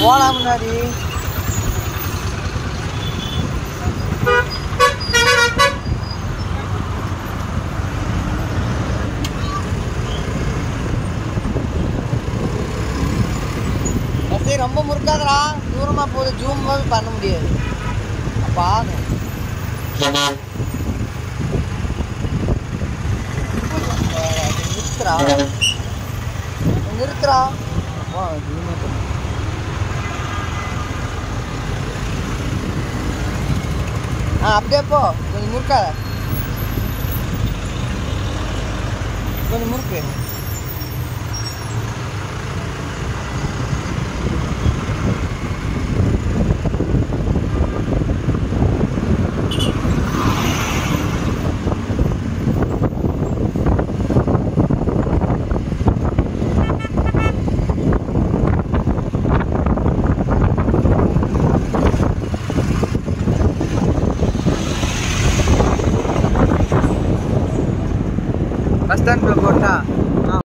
போலாம் முன்னாடி பஸ்ஸே ரொம்ப முறுக்காதடா தூரமா போகுது ஜூம் பண்ண முடியாது அப்பா நிறுத்துறா நிறுத்துறா அப்பா zoom பண்ணு. ஆ அப்படியே போ கொஞ்சம் முறுக்காத கொஞ்சம் முறுக்கு பஸ் ஸ்டாண்டில் போட்டா